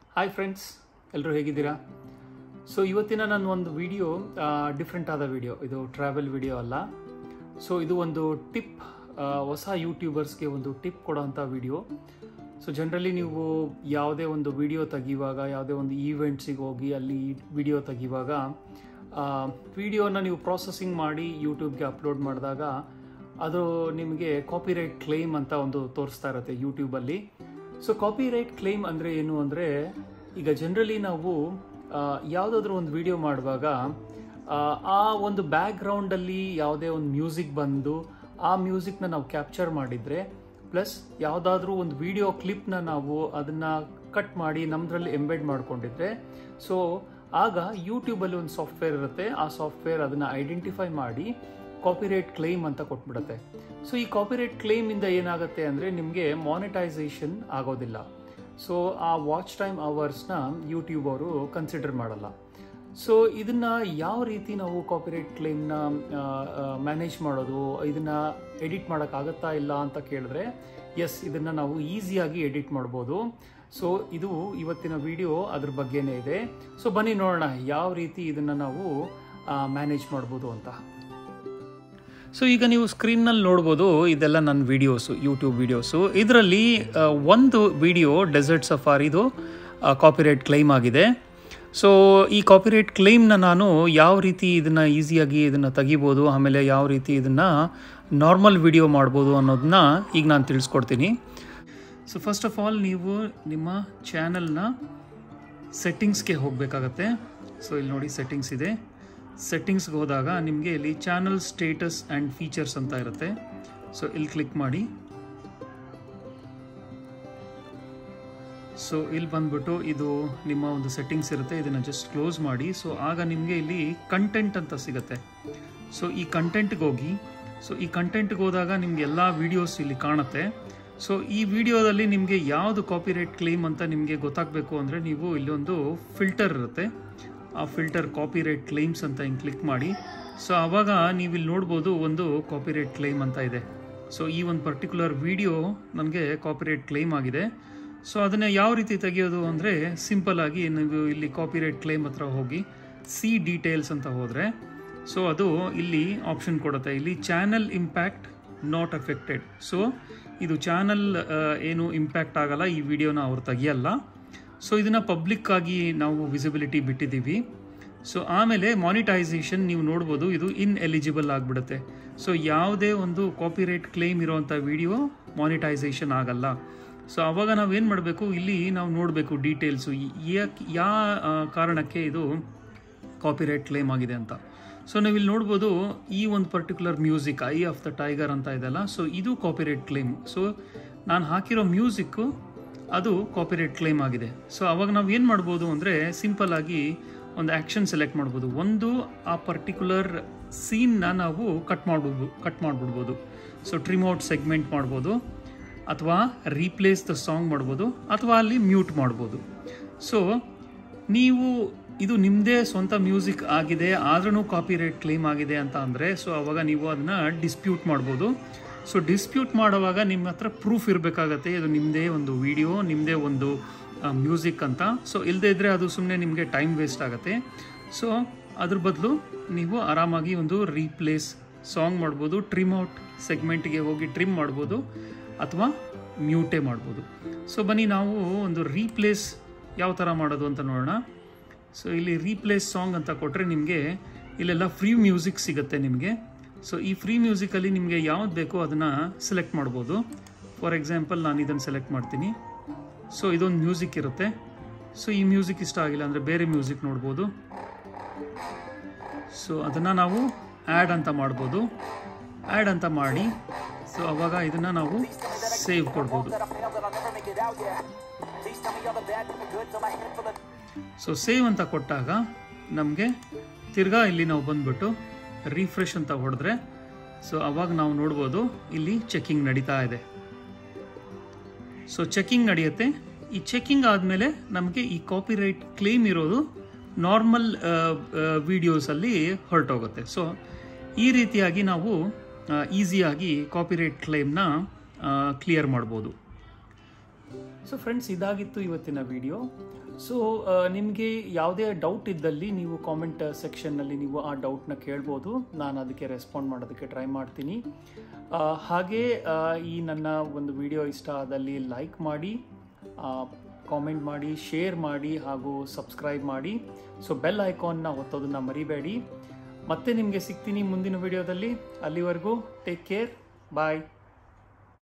hi friends ಎಲ್ಲರೂ ಹೇಗಿದ್ದೀರಾ so ಇವತ್ತಿನ ನನ್ನ ಒಂದು ವಿಡಿಯೋ ಡಿಫ್ರೆಂಟ್ ಆದ ವಿಡಿಯೋ ಇದು ಟ್ರಾವೆಲ್ ವಿಡಿಯೋ ಅಲ್ಲ ಸೊ ಇದು ಒಂದು ಟಿಪ್ ಹೊಸ ಯೂಟ್ಯೂಬರ್ಸ್ಗೆ ಒಂದು ಟಿಪ್ ಕೊಡೋಂಥ ವಿಡಿಯೋ ಸೊ ಜನರಲಿ ನೀವು ಯಾವುದೇ ಒಂದು ವಿಡಿಯೋ ತೆಗಿಯುವಾಗ ಯಾವುದೇ ಒಂದು ಈವೆಂಟ್ಸಿಗೆ ಹೋಗಿ ಅಲ್ಲಿ ವಿಡಿಯೋ ತೆಗಿಯುವಾಗ ವಿಡಿಯೋನ ನೀವು ಪ್ರಾಸೆಸಿಂಗ್ ಮಾಡಿ ಯೂಟ್ಯೂಬ್ಗೆ ಅಪ್ಲೋಡ್ ಮಾಡಿದಾಗ ಅದು ನಿಮಗೆ ಕಾಪಿರೈಟ್ ಕ್ಲೇಮ್ ಅಂತ ಒಂದು ತೋರಿಸ್ತಾ ಇರುತ್ತೆ ಯೂಟ್ಯೂಬಲ್ಲಿ ಸೊ ಕಾಪಿರೈಟ್ ಕ್ಲೇಮ್ ಅಂದರೆ ಏನು ಅಂದರೆ ಈಗ ಜನರಲಿ ನಾವು ಯಾವುದಾದ್ರೂ ಒಂದು ವಿಡಿಯೋ ಮಾಡುವಾಗ ಆ ಒಂದು ಬ್ಯಾಕ್ಗ್ರೌಂಡಲ್ಲಿ ಯಾವುದೇ ಒಂದು ಮ್ಯೂಸಿಕ್ ಬಂದು ಆ ಮ್ಯೂಸಿಕ್ನ ನಾವು ಕ್ಯಾಪ್ಚರ್ ಮಾಡಿದರೆ ಪ್ಲಸ್ ಯಾವುದಾದ್ರೂ ಒಂದು ವಿಡಿಯೋ ಕ್ಲಿಪ್ನ ನಾವು ಅದನ್ನು ಕಟ್ ಮಾಡಿ ನಮ್ಮದ್ರಲ್ಲಿ ಎಂಬೆಡ್ ಮಾಡ್ಕೊಂಡಿದ್ರೆ ಸೊ ಆಗ ಯೂಟ್ಯೂಬಲ್ಲಿ ಒಂದು ಸಾಫ್ಟ್ವೇರ್ ಇರುತ್ತೆ ಆ ಸಾಫ್ಟ್ವೇರ್ ಅದನ್ನು ಐಡೆಂಟಿಫೈ ಮಾಡಿ ಕಾಪಿರೈಟ್ ಕ್ಲೇಮ್ ಅಂತ ಕೊಟ್ಬಿಡುತ್ತೆ ಸೊ ಈ ಕಾಪಿರೈಟ್ ಕ್ಲೇಮಿಂದ ಏನಾಗುತ್ತೆ ಅಂದರೆ ನಿಮಗೆ ಮಾನಿಟೈಸೇಷನ್ ಆಗೋದಿಲ್ಲ ಸೊ ಆ ವಾಚ್ ಟೈಮ್ ಅವರ್ಸ್ನ ಯೂಟ್ಯೂಬ್ ಅವರು ಕನ್ಸಿಡರ್ ಮಾಡಲ್ಲ ಸೊ ಇದನ್ನ ಯಾವ ರೀತಿ ನಾವು ಕಾಪಿರೈಟ್ ಕ್ಲೇಮ್ನ ಮ್ಯಾನೇಜ್ ಮಾಡೋದು ಇದನ್ನ ಎಡಿಟ್ ಮಾಡೋಕ್ಕಾಗತ್ತಾ ಇಲ್ಲ ಅಂತ ಕೇಳಿದ್ರೆ ಎಸ್ ಇದನ್ನ ನಾವು ಈಸಿಯಾಗಿ ಎಡಿಟ್ ಮಾಡ್ಬೋದು ಸೊ ಇದು ಇವತ್ತಿನ ವಿಡಿಯೋ ಅದ್ರ ಬಗ್ಗೆನೇ ಇದೆ ಸೊ ಬನ್ನಿ ನೋಡೋಣ ಯಾವ ರೀತಿ ಇದನ್ನ ನಾವು ಮ್ಯಾನೇಜ್ ಮಾಡ್ಬೋದು ಅಂತ ಸೊ ಈಗ ನೀವು ಸ್ಕ್ರೀನ್ನಲ್ಲಿ ನೋಡ್ಬೋದು ಇದೆಲ್ಲ ನನ್ನ ವೀಡಿಯೋಸು ಯೂಟ್ಯೂಬ್ ವೀಡಿಯೋಸು ಇದರಲ್ಲಿ ಒಂದು ವಿಡಿಯೋ ಡೆಸರ್ಟ್ ಸಫಾರಿದು ಕಾಪಿರೈಟ್ ಕ್ಲೈಮ್ ಆಗಿದೆ ಸೊ ಈ ಕಾಪಿರೈಟ್ ಕ್ಲೇಮ್ನ ನಾನು ಯಾವ ರೀತಿ ಇದನ್ನು ಈಸಿಯಾಗಿ ಇದನ್ನು ತೆಗಿಬೋದು ಆಮೇಲೆ ಯಾವ ರೀತಿ ಇದನ್ನು ನಾರ್ಮಲ್ ವಿಡಿಯೋ ಮಾಡ್ಬೋದು ಅನ್ನೋದನ್ನ ಈಗ ನಾನು ತಿಳಿಸ್ಕೊಡ್ತೀನಿ ಸೊ ಫಸ್ಟ್ ಆಫ್ ಆಲ್ ನೀವು ನಿಮ್ಮ ಚಾನಲ್ನ ಸೆಟ್ಟಿಂಗ್ಸ್ಗೆ ಹೋಗಬೇಕಾಗತ್ತೆ ಸೊ ಇಲ್ಲಿ ನೋಡಿ ಸೆಟ್ಟಿಂಗ್ಸ್ ಇದೆ ಸೆಟ್ಟಿಂಗ್ಸ್ಗೆ ಹೋದಾಗ ನಿಮಗೆ ಇಲ್ಲಿ ಚಾನಲ್ ಸ್ಟೇಟಸ್ ಆ್ಯಂಡ್ ಫೀಚರ್ಸ್ ಅಂತ ಇರುತ್ತೆ ಸೊ ಇಲ್ಲಿ ಕ್ಲಿಕ್ ಮಾಡಿ ಸೊ ಇಲ್ಲಿ ಬಂದ್ಬಿಟ್ಟು ಇದು ನಿಮ್ಮ ಒಂದು ಸೆಟ್ಟಿಂಗ್ಸ್ ಇರುತ್ತೆ ಇದನ್ನು ಜಸ್ಟ್ ಕ್ಲೋಸ್ ಮಾಡಿ ಸೊ ಆಗ ನಿಮಗೆ ಇಲ್ಲಿ ಕಂಟೆಂಟ್ ಅಂತ ಸಿಗುತ್ತೆ ಸೊ ಈ ಕಂಟೆಂಟ್ಗೆ ಹೋಗಿ ಸೊ ಈ ಕಂಟೆಂಟ್ಗೆ ಹೋದಾಗ ನಿಮ್ಗೆ ಎಲ್ಲ ವೀಡಿಯೋಸ್ ಇಲ್ಲಿ ಕಾಣುತ್ತೆ ಸೊ ಈ ವಿಡಿಯೋದಲ್ಲಿ ನಿಮಗೆ ಯಾವುದು ಕಾಪಿರೈಟ್ ಕ್ಲೇಮ್ ಅಂತ ನಿಮಗೆ ಗೊತ್ತಾಗಬೇಕು ಅಂದರೆ ನೀವು ಇಲ್ಲೊಂದು ಫಿಲ್ಟರ್ ಇರುತ್ತೆ ಆ ಫಿಲ್ಟರ್ ಕಾಪಿರೈಟ್ ಕ್ಲೇಮ್ಸ್ ಅಂತ ಹಿಂಗೆ ಕ್ಲಿಕ್ ಮಾಡಿ ಸೊ ಆವಾಗ ನೀವು ಇಲ್ಲಿ ನೋಡ್ಬೋದು ಒಂದು ಕಾಪಿರೈಟ್ ಕ್ಲೇಮ್ ಅಂತ ಇದೆ ಸೊ ಈ ಒಂದು ಪರ್ಟಿಕ್ಯುಲರ್ ವಿಡಿಯೋ ನನಗೆ ಕಾಪಿರೈಟ್ ಕ್ಲೇಮ್ ಆಗಿದೆ ಸೊ ಅದನ್ನು ಯಾವ ರೀತಿ ತೆಗೆಯೋದು ಅಂದರೆ ಸಿಂಪಲ್ ಆಗಿ ನೀವು ಇಲ್ಲಿ ಕಾಪಿರೈಟ್ ಕ್ಲೇಮ್ ಹತ್ರ ಹೋಗಿ ಸಿ ಡೀಟೇಲ್ಸ್ ಅಂತ ಹೋದರೆ ಸೊ ಅದು ಇಲ್ಲಿ ಆಪ್ಷನ್ ಕೊಡುತ್ತೆ ಇಲ್ಲಿ channel impact not affected so ಇದು ಚಾನಲ್ ಏನು ಇಂಪ್ಯಾಕ್ಟ್ ಆಗಲ್ಲ ಈ ವಿಡಿಯೋನ ಅವ್ರು ತೆಗಿಯಲ್ಲ ಸೊ ಇದನ್ನು ಪಬ್ಲಿಕ್ ಆಗಿ ನಾವು ವಿಸಿಬಿಲಿಟಿ ಬಿಟ್ಟಿದ್ದೀವಿ ಸೊ ಆಮೇಲೆ ಮಾನಿಟೈಸೇಷನ್ ನೀವು ನೋಡ್ಬೋದು ಇದು ಇನ್ ಎಲಿಜಿಬಲ್ ಆಗಿಬಿಡುತ್ತೆ ಸೊ ಯಾವುದೇ ಒಂದು ಕಾಪಿರೈಟ್ ಕ್ಲೇಮ್ ಇರೋವಂಥ ವಿಡಿಯೋ ಮಾನಿಟೈಸೇಷನ್ ಆಗಲ್ಲ ಸೊ ಅವಾಗ ನಾವೇನು ಮಾಡಬೇಕು ಇಲ್ಲಿ ನಾವು ನೋಡಬೇಕು ಡೀಟೇಲ್ಸು ಯಾಕೆ ಯಾವ ಕಾರಣಕ್ಕೆ ಇದು ಕಾಪಿರೈಟ್ ಕ್ಲೇಮ್ ಆಗಿದೆ ಅಂತ ಸೊ ನೀವು ಇಲ್ಲಿ ನೋಡ್ಬೋದು ಈ ಒಂದು particular music eye of the tiger ಅಂತ ಇದೆಲ್ಲ ಸೊ ಇದು ಕಾಪಿರೈಟ್ ಕ್ಲೇಮ್ ಸೊ ನಾನು ಹಾಕಿರೋ ಮ್ಯೂಸಿಕ್ಕು ಅದು ಕಾಪಿರೈಟ್ ಕ್ಲೇಮ್ ಆಗಿದೆ ಸೊ ಅವಾಗ ನಾವು ಏನು ಮಾಡ್ಬೋದು ಅಂದರೆ ಸಿಂಪಲ್ ಆಗಿ ಒಂದು ಆ್ಯಕ್ಷನ್ ಸೆಲೆಕ್ಟ್ ಮಾಡ್ಬೋದು ಒಂದು ಆ ಪರ್ಟಿಕ್ಯುಲರ್ ಸೀನ್ನ ನಾವು ಕಟ್ ಮಾಡ್ಬೋದು ಕಟ್ ಮಾಡಿಬಿಡ್ಬೋದು ಸೊ ಟ್ರಿಮೌಟ್ ಸೆಗ್ಮೆಂಟ್ ಮಾಡ್ಬೋದು ಅಥವಾ ರೀಪ್ಲೇಸ್ ದ ಸಾಂಗ್ ಮಾಡ್ಬೋದು ಅಥವಾ ಅಲ್ಲಿ ಮ್ಯೂಟ್ ಮಾಡ್ಬೋದು ಸೊ ನೀವು ಇದು ನಿಮ್ಮದೇ ಸ್ವಂತ ಮ್ಯೂಸಿಕ್ ಆಗಿದೆ ಆದ್ರೂ ಕಾಪಿರೈಟ್ ಕ್ಲೇಮ್ ಆಗಿದೆ ಅಂತ ಅಂದರೆ ಸೊ ಅವಾಗ ನೀವು ಅದನ್ನ ಡಿಸ್ಪ್ಯೂಟ್ ಮಾಡ್ಬೋದು ಸೊ ಡಿಸ್ಪ್ಯೂಟ್ ಮಾಡುವಾಗ ನಿಮ್ಮ ಹತ್ರ ಪ್ರೂಫ್ ಇರಬೇಕಾಗತ್ತೆ ಇದು ನಿಮ್ಮದೇ ಒಂದು ವಿಡಿಯೋ ನಿಮ್ಮದೇ ಒಂದು ಮ್ಯೂಸಿಕ್ ಅಂತ ಸೊ ಇಲ್ಲದೇ ಇದ್ದರೆ ಅದು ಸುಮ್ಮನೆ ನಿಮಗೆ ಟೈಮ್ ವೇಸ್ಟ್ ಆಗುತ್ತೆ ಸೊ ಅದ್ರ ಬದಲು ನೀವು ಆರಾಮಾಗಿ ಒಂದು ರೀಪ್ಲೇಸ್ ಸಾಂಗ್ ಮಾಡ್ಬೋದು ಟ್ರಿಮ್ ಔಟ್ ಸೆಗ್ಮೆಂಟ್ಗೆ ಹೋಗಿ ಟ್ರಿಮ್ ಮಾಡ್ಬೋದು ಅಥವಾ ಮ್ಯೂಟೇ ಮಾಡ್ಬೋದು ಸೊ ಬನ್ನಿ ನಾವು ಒಂದು ರೀಪ್ಲೇಸ್ ಯಾವ ಥರ ಮಾಡೋದು ಅಂತ ನೋಡೋಣ ಸೊ ಇಲ್ಲಿ ರೀಪ್ಲೇಸ್ ಸಾಂಗ್ ಅಂತ ಕೊಟ್ಟರೆ ನಿಮಗೆ ಇಲ್ಲೆಲ್ಲ ಫ್ರೀ ಮ್ಯೂಸಿಕ್ ಸಿಗುತ್ತೆ ನಿಮಗೆ ಸೊ ಈ ಫ್ರೀ ಮ್ಯೂಸಿಕಲ್ಲಿ ನಿಮಗೆ ಯಾವ್ದು ಬೇಕೋ ಅದನ್ನು ಸೆಲೆಕ್ಟ್ ಮಾಡ್ಬೋದು ಫಾರ್ ಎಕ್ಸಾಂಪಲ್ ನಾನು ಇದನ್ನು ಸೆಲೆಕ್ಟ್ ಮಾಡ್ತೀನಿ ಸೊ ಇದೊಂದು ಮ್ಯೂಸಿಕ್ ಇರುತ್ತೆ ಸೊ ಈ ಮ್ಯೂಸಿಕ್ ಇಷ್ಟ ಆಗಿಲ್ಲ ಅಂದರೆ ಬೇರೆ ಮ್ಯೂಸಿಕ್ ನೋಡ್ಬೋದು ಸೊ ಅದನ್ನು ನಾವು ಆ್ಯಡ್ ಅಂತ ಮಾಡ್ಬೋದು ಆ್ಯಡ್ ಅಂತ ಮಾಡಿ ಸೊ ಅವಾಗ ಇದನ್ನು ನಾವು ಸೇವ್ ಕೊಡ್ಬೋದು ಸೊ ಸೇವ್ ಅಂತ ಕೊಟ್ಟಾಗ ನಮಗೆ ತಿರ್ಗಾ ಇಲ್ಲಿ ನಾವು ಬಂದ್ಬಿಟ್ಟು ರಿಫ್ರೆಶ್ ಅಂತ ಹೊಡೆದ್ರೆ ಸೊ ಅವಾಗ ನಾವು ನೋಡ್ಬೋದು ಇಲ್ಲಿ ಚೆಕಿಂಗ್ ನಡೀತಾ ಇದೆ ಸೊ ಚೆಕಿಂಗ್ ನಡೆಯುತ್ತೆ ಈ ಚೆಕಿಂಗ್ ಆದಮೇಲೆ ನಮಗೆ ಈ ಕಾಪಿರೈಟ್ ಕ್ಲೇಮ್ ಇರೋದು ನಾರ್ಮಲ್ ವಿಡಿಯೋಸಲ್ಲಿ ಹೊರಟೋಗುತ್ತೆ ಸೊ ಈ ರೀತಿಯಾಗಿ ನಾವು ಈಸಿಯಾಗಿ ಕಾಪಿರೈಟ್ ಕ್ಲೇಮ್ನ ಕ್ಲಿಯರ್ ಮಾಡ್ಬೋದು ಸೊ ಫ್ರೆಂಡ್ಸ್ ಇದಾಗಿತ್ತು ಇವತ್ತಿನ ವಿಡಿಯೋ ಸೊ ನಿಮಗೆ ಯಾವುದೇ ಡೌಟ್ ಇದ್ದಲ್ಲಿ ನೀವು ಕಾಮೆಂಟ್ ಸೆಕ್ಷನ್ನಲ್ಲಿ ನೀವು ಆ ಡೌಟ್ನ ಕೇಳ್ಬೋದು ನಾನು ಅದಕ್ಕೆ ರೆಸ್ಪಾಂಡ್ ಮಾಡೋದಕ್ಕೆ ಟ್ರೈ ಮಾಡ್ತೀನಿ ಆ, ಹಾಗೆ ಆ, ಈ ನನ್ನ ಒಂದು ವಿಡಿಯೋ ಇಷ್ಟ ಆದಲ್ಲಿ ಲೈಕ್ ಮಾಡಿ ಕಾಮೆಂಟ್ ಮಾಡಿ ಶೇರ್ ಮಾಡಿ ಹಾಗೂ ಸಬ್ಸ್ಕ್ರೈಬ್ ಮಾಡಿ ಸೊ ಬೆಲ್ ಐಕಾನ್ನ ಒತ್ತೋದನ್ನ ಮರಿಬೇಡಿ ಮತ್ತೆ ನಿಮಗೆ ಸಿಗ್ತೀನಿ ಮುಂದಿನ ವಿಡಿಯೋದಲ್ಲಿ ಅಲ್ಲಿವರೆಗೂ ಟೇಕ್ ಕೇರ್ ಬಾಯ್